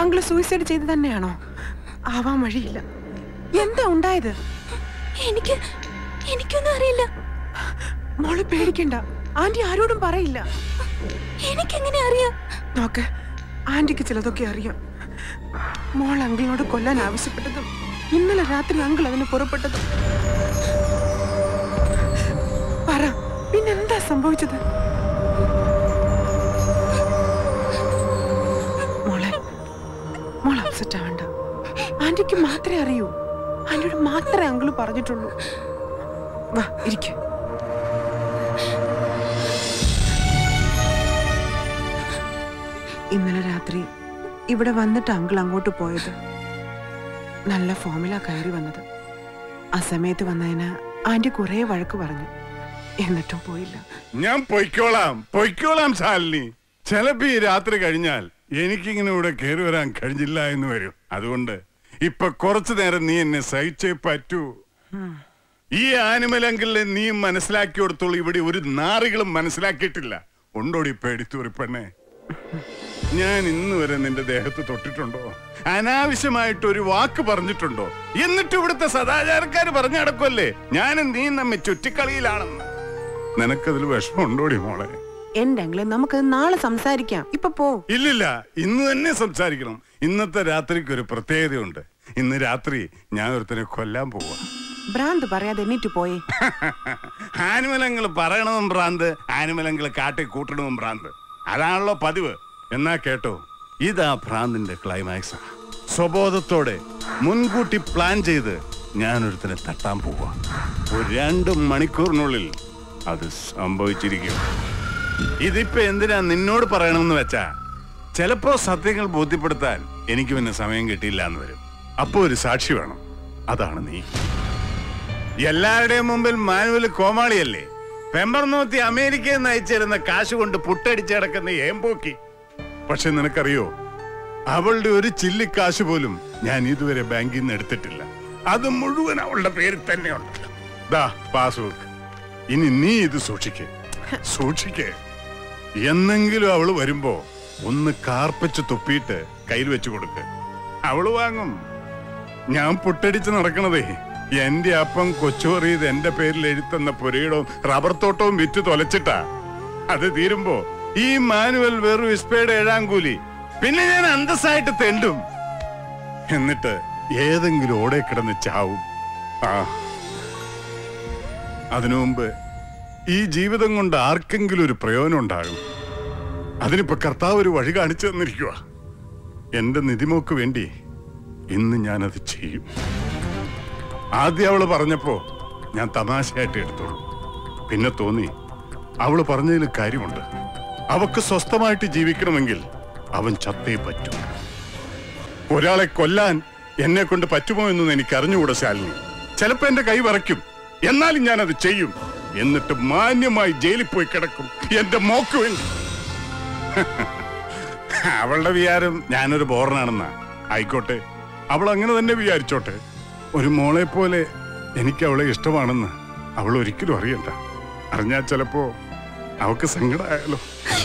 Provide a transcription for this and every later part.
uncle suicide ചെയ്ത് തന്നെയാണോ ആവാൻ വഴിയില്ല എന്താ ഉണ്ടായത് എനിക്ക് എനിക്കൊന്നും അറിയില്ല മോള് പേടിക്കണ്ട ആന്റി ആരോടും പറയില്ല എനിക്കെങ്ങനെ അറിയാം നോക്ക് ആന്റിക്ക് ചിലതൊക്കെ അറിയാം മോൾ അങ്കിളിനോട് കൊല്ലാൻ ആവശ്യപ്പെട്ടതും ഇന്നലെ രാത്രി അങ്കിൾ അതിന് പുറപ്പെട്ടതും പറ പിന്നെന്താ സംഭവിച്ചത് മോളെ മോൾ അപ്സെറ്റ് ആവണ്ട ആന്റിക്ക് മാത്രമേ അറിയൂ ആന്റിയോട് മാത്രമേ അങ്കിള് പറഞ്ഞിട്ടുള്ളൂ വാ ഇരിക്ക ഇന്നലെ രാത്രി ഇവിടെ വന്നിട്ട് അങ്കിൾ അങ്ങോട്ട് പോയത് നല്ല ഫോമിലാ കയറി വന്നത് ആ സമയത്ത് വന്നതിന് ആന്റി കുറേ വഴക്ക് പറഞ്ഞു എന്നിട്ടും പോയില്ല ഞാൻ പൊയ്ക്കോളാം പൊയ്ക്കോളാം ശാലിനി ചിലപ്പോ ഈ രാത്രി കഴിഞ്ഞാൽ എനിക്കിങ്ങനെ ഇവിടെ കയറി വരാൻ കഴിഞ്ഞില്ല എന്ന് വരും അതുകൊണ്ട് ഇപ്പൊ കുറച്ചു നേരം നീ എന്നെ സഹിച്ചേ പറ്റൂ ഈ ആനിമലെങ്കിലെ നീ മനസ്സിലാക്കി കൊടുത്തോളൂ ഇവിടെ ഒരു നാറികളും മനസ്സിലാക്കിയിട്ടില്ല ഉണ്ടോടി പേടിത്തൂറി പെണ്ണെ ഞാൻ ഇന്ന് വരെ നിന്റെ ദേഹത്ത് തൊട്ടിട്ടുണ്ടോ അനാവശ്യമായിട്ട് ഒരു വാക്ക് പറഞ്ഞിട്ടുണ്ടോ എന്നിട്ട് ഇവിടുത്തെ സദാചാരക്കാര് പറഞ്ഞു നടക്കുമല്ലേ ഞാനും നീ നമ്മെ ചുറ്റിക്കളിയിലാണെന്ന് നിനക്കതിൽ വിഷമമുണ്ടോടി മോളെ എന്റെ അങ്കിളെ നമുക്ക് നാളെ സംസാരിക്കാം ഇപ്പൊ പോ ഇല്ലില്ല ഇന്ന് തന്നെ സംസാരിക്കണം ഇന്നത്തെ രാത്രിക്ക് ഒരു പ്രത്യേകതയുണ്ട് ഇന്ന് രാത്രി ഞാൻ ഒരുത്തനെ കൊല്ലാൻ പോവാ ഭ്രാന്ത് പറയാതെ എണ്ണീറ്റ് പോയേ ആനിമലങ്ങൾ പറയണതും ഭ്രാന്ത് ആനിമലങ്ങൾ കാട്ടി കൂട്ടണതും ഭ്രാന്ത് അതാണല്ലോ പതിവ് എന്നാ കേട്ടോ ഇതാ ഭ്രാന്തിന്റെ ക്ലൈമാക്സ് സ്വബോധത്തോടെ മുൻകൂട്ടി പ്ലാൻ ചെയ്ത് ഞാനൊരുത്തനെ തട്ടാൻ പോവാ ഒരു രണ്ട് മണിക്കൂറിനുള്ളിൽ അത് സംഭവിച്ചിരിക്കും ഇതിപ്പോ എന്തിനാ നിന്നോട് പറയണമെന്ന് വെച്ചാ ചിലപ്പോ സത്യങ്ങൾ ബോധ്യപ്പെടുത്താൻ എനിക്ക് പിന്നെ സമയം കിട്ടിയില്ല എന്ന് വരും അപ്പോ ഒരു സാക്ഷി വേണം അതാണ് നീ എല്ലാവരുടെയും മുമ്പിൽ മാനുവൽ കോമാളിയല്ലേ പെമ്പർനോത്തി അമേരിക്കയിൽ നിന്ന് അയച്ചിരുന്ന കാശ് കൊണ്ട് പുട്ടടിച്ച് കിടക്കുന്ന ഏമ്പോക്കി പക്ഷെ നിനക്കറിയോ അവളുടെ ഒരു ചില്ലി കാശ് പോലും ഞാൻ ഇതുവരെ ബാങ്കിൽ നിന്ന് എടുത്തിട്ടില്ല അത് മുഴുവൻ അവളുടെ പേരിൽ തന്നെയുണ്ട് ദാ പാസ്ബുക്ക് ഇനി നീ ഇത് സൂക്ഷിക്കേ സൂക്ഷിക്കേ എന്നെങ്കിലും അവള് വരുമ്പോ ഒന്ന് കാർപ്പിച്ച് തുപ്പിയിട്ട് കയ്യിൽ വെച്ച് കൊടുക്ക് അവള് വാങ്ങും ഞാൻ പുട്ടടിച്ച് നടക്കണതേ എന്റെ അപ്പം കൊച്ചുപറിയത് എന്റെ പേരിൽ എഴുത്തുന്ന പുരയിടവും റബ്ബർ തോട്ടവും വിറ്റ് തൊലച്ചിട്ടാ അത് തീരുമ്പോ ഈ മാനുവൽ വെറും ഇസ്പയുടെ ഏഴാം കൂലി പിന്നെ ഞാൻ അന്തസ്സായിട്ട് തെണ്ടും എന്നിട്ട് ഏതെങ്കിലും ഓടെ കിടന്ന് ചാവും ആ അതിനു മുമ്പ് ഈ ജീവിതം കൊണ്ട് ആർക്കെങ്കിലും ഒരു പ്രയോജനം ഉണ്ടാകും അതിനിപ്പോ കർത്താവ് ഒരു വഴി കാണിച്ചു തന്നിരിക്കുക എന്റെ നിധിമോക്ക് വേണ്ടി ഇന്ന് ഞാനത് ചെയ്യും ആദ്യം അവള് പറഞ്ഞപ്പോ ഞാൻ തമാശയായിട്ട് എടുത്തോളൂ പിന്നെ തോന്നി അവള് പറഞ്ഞതിൽ കാര്യമുണ്ട് അവക്ക് സ്വസ്ഥമായിട്ട് ജീവിക്കണമെങ്കിൽ അവൻ ചത്തേ പറ്റൂ ഒരാളെ കൊല്ലാൻ എന്നെ കൊണ്ട് പറ്റുമോ എന്നൊന്നും എനിക്ക് അറിഞ്ഞുകൂടാ ശാലിനി ചിലപ്പോ എന്റെ കൈ വറയ്ക്കും എന്നാലും ഞാനത് ചെയ്യും എന്നിട്ട് മാന്യമായി ജയിലിൽ പോയി കിടക്കും എന്റെ മോക്ക് വേണ്ടി അവളുടെ വിചാരം ഞാനൊരു ബോറനാണെന്നാ ആയിക്കോട്ടെ അവൾ അങ്ങനെ തന്നെ വിചാരിച്ചോട്ടെ ഒരു മോളെ പോലെ എനിക്ക് അവളെ ഇഷ്ടമാണെന്ന് അവൾ ഒരിക്കലും അറിയണ്ട അറിഞ്ഞാൽ ചിലപ്പോ അവക്ക് സങ്കടമായാലോ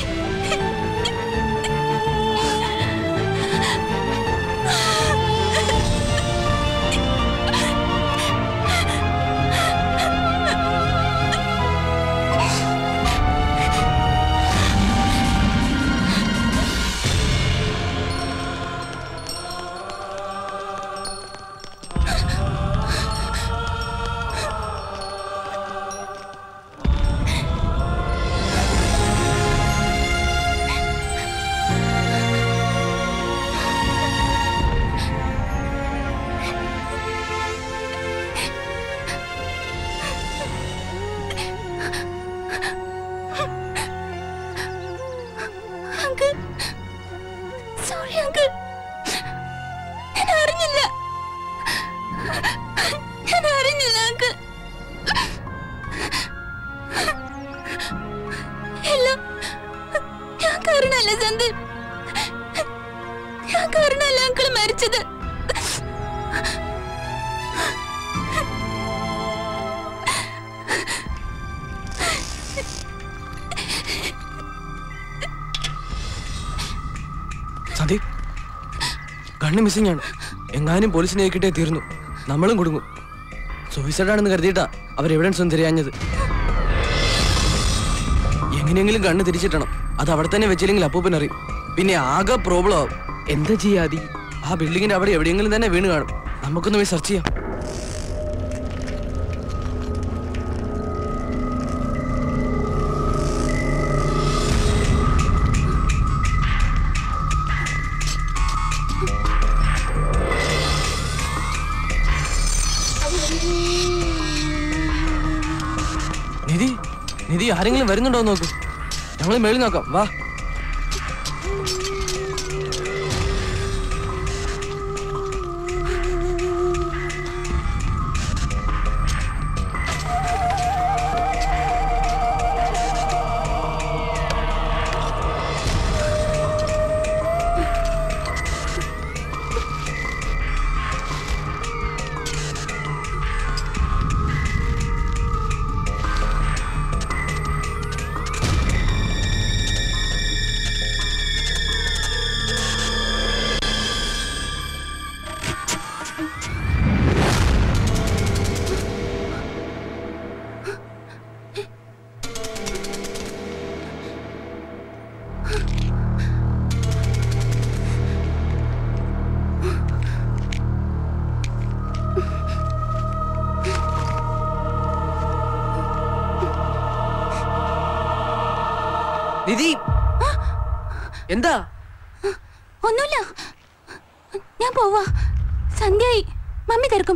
അങ്കിൾ സോറി അങ്കിൾ ഞാൻ അറിഞ്ഞില്ല ഞാൻ അറിഞ്ഞില്ല അങ്കിൾ എല്ലാം ഞാൻ കാരണല്ല സന്ദീപ് ഞാൻ കാരണല്ല അങ്കിൾ മരിച്ചത് സന്ദീപ് കണ്ണ് മിസ്സിംഗ് ആണ് എങ്ങാനും പോലീസിനെ കിട്ടേ തീർന്നു നമ്മളും കുടുങ്ങും സൂയിസൈഡ് ആണെന്ന് കരുതിയിട്ടാ അവർ എവിഡൻസ് ഒന്നും തിരയാഞ്ഞത് എങ്ങനെയെങ്കിലും കണ്ണ് തിരിച്ചിട്ടണം അത് അവിടെ തന്നെ വെച്ചില്ലെങ്കിൽ അപ്പൂപ്പൻ അറിയും പിന്നെ ആകെ പ്രോബ്ലം ആവും എന്താ ചെയ്യാതി ആ ബിൽഡിങ്ങിന്റെ അവിടെ എവിടെയെങ്കിലും തന്നെ വീണ് കാണും നമുക്കൊന്ന് പോയി സെർച്ച് ചെയ്യാം നിധി നിധി ആരെങ്കിലും വരുന്നുണ്ടോ എന്ന് നോക്കൂ ഞങ്ങൾ മേളിൽ നോക്കാം വാ നിധി എന്താ ഒന്നുമില്ല ഞാൻ പോവാ സന്ധ്യയായി മമ്മി തിരക്കും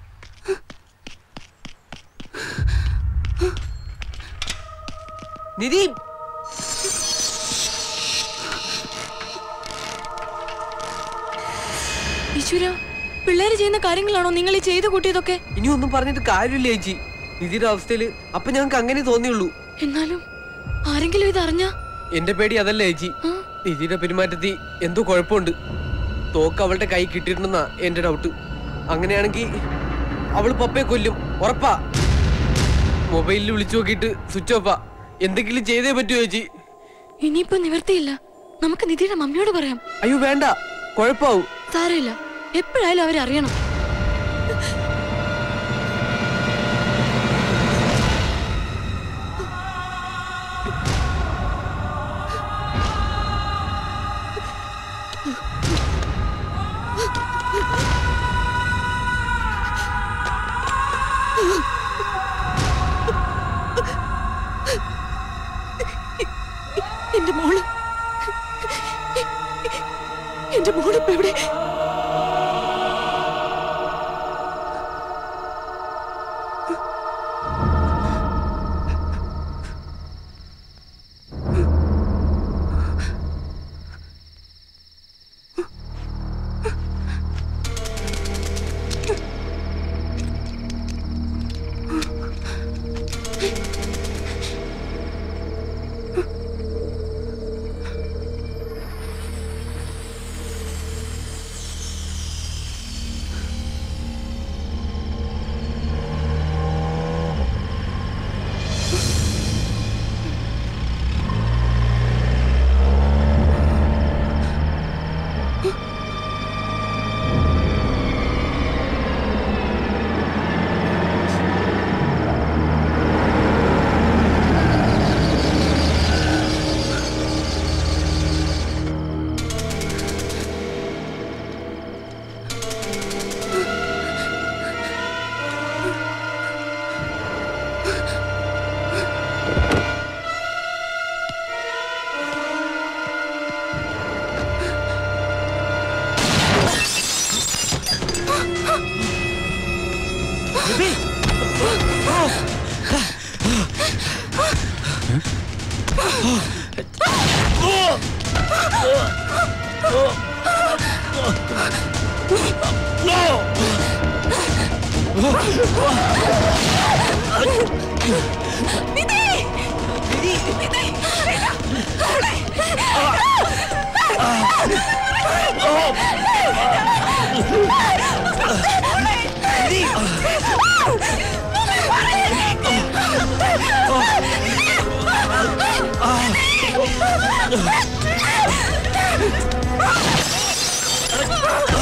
നിധി ഈശ്വര പിള്ളേര് ചെയ്യുന്ന കാര്യങ്ങളാണോ നിങ്ങൾ ഈ ചെയ്തു കൂട്ടിയതൊക്കെ ഇനി ഒന്നും പറഞ്ഞിട്ട് കാര്യമില്ല ചേച്ചി നിധിയുടെ അവസ്ഥയില് അപ്പൊ ഞങ്ങൾക്ക് അങ്ങനെ തോന്നിയുള്ളൂ എന്നാലും ആരെങ്കിലും ഇത് അറിഞ്ഞ എന്റെ പേടി അതല്ല ചേച്ചി നിധിയുടെ പെരുമാറ്റത്തിൽ എന്തോ കുഴപ്പമുണ്ട് തോക്ക് അവളുടെ കൈ കിട്ടിയിട്ടുണ്ടെന്നാ എന്റെ ഡൗട്ട് അങ്ങനെയാണെങ്കിൽ അവള് പപ്പയെ കൊല്ലും ഉറപ്പാ മൊബൈലിൽ വിളിച്ചു നോക്കിയിട്ട് സ്വിച്ച് ഓഫാ എന്തെങ്കിലും ചെയ്തേ പറ്റുമോ ചേച്ചി ഇനിയിപ്പോ നിവർത്തിയില്ല നമുക്ക് നിധിയുടെ മമ്മിയോട് പറയാം അയ്യോ വേണ്ട കുഴപ്പാവും സാരമില്ല എപ്പോഴായാലും അവരറിയണം എന്റെ മോള് എന്റെ മോളിപ്പോ എവിടെ ആ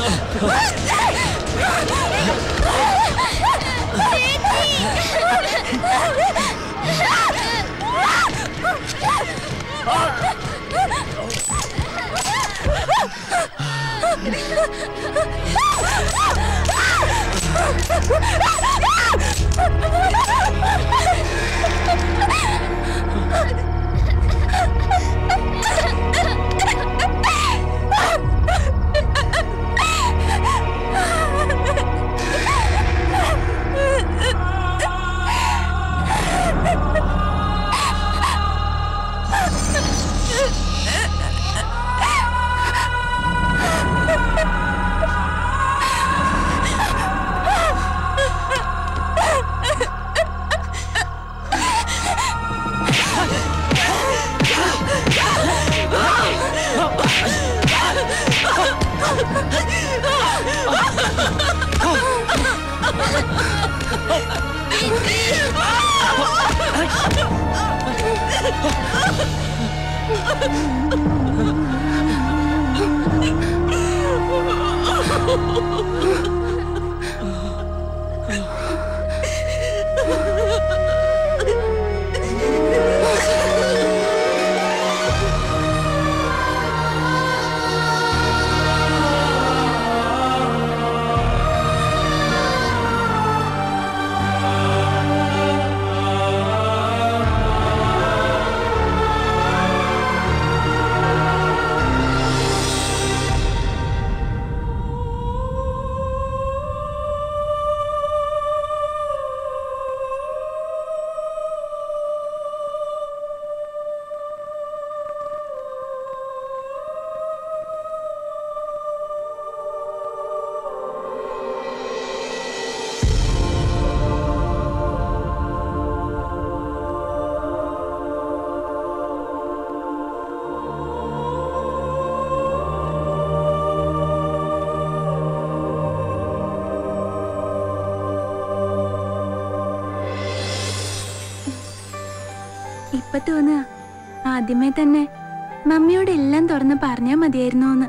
ഇപ്പൊ തോന്നുക ആദ്യമേ തന്നെ മമ്മിയോട് എല്ലാം തുറന്ന് പറഞ്ഞാ മതിയായിരുന്നു എന്ന്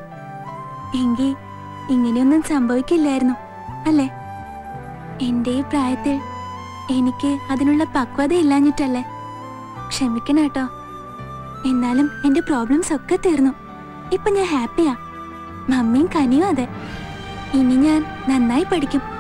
എങ്കിൽ ഇങ്ങനെയൊന്നും സംഭവിക്കില്ലായിരുന്നു അല്ലേ എന്റെ ഈ പ്രായത്തിൽ എനിക്ക് അതിനുള്ള പക്വത ഇല്ലാഞ്ഞിട്ടല്ലേ ക്ഷമിക്കണം കേട്ടോ എന്നാലും എന്റെ പ്രോബ്ലംസ് ഒക്കെ തീർന്നു ഇപ്പൊ ഞാൻ ഹാപ്പിയാ മമ്മിയും കനിയും അതെ ഇനി ഞാൻ നന്നായി പഠിക്കും